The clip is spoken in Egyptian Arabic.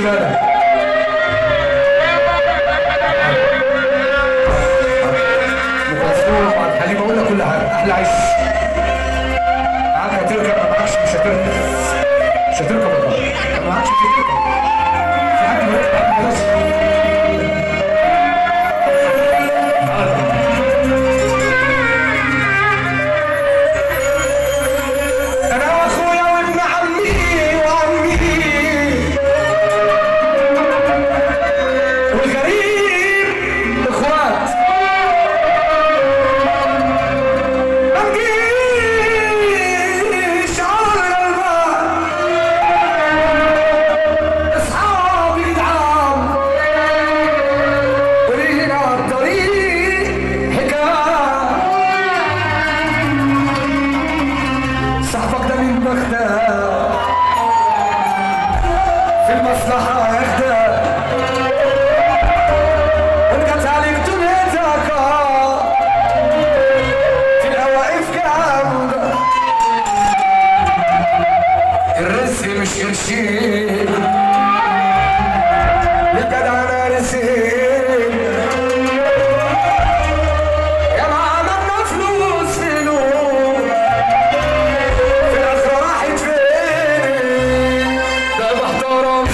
بالك ام كلثوم عبد الحليم اقول لك كل حاجه احلى عيش معاك هتركب ما معكش مش هتركب مش هتركب والله ما معكش مش هتركب في حد بيركب بس انا واخويا وابن عمي وعمي والغريب اخوات ما نجيش على الغلبان اصحابي جدعان ولينا الطريق حكايه صاحبك ده من بختك في المصلحة يخدع وانقت عليك دنيتك في الأواقف جامدة الرزق مش قرشين الجدع انا رزقين يا ما عملنا فلوس فلوس في الآخرة راحت فين؟ ده محترم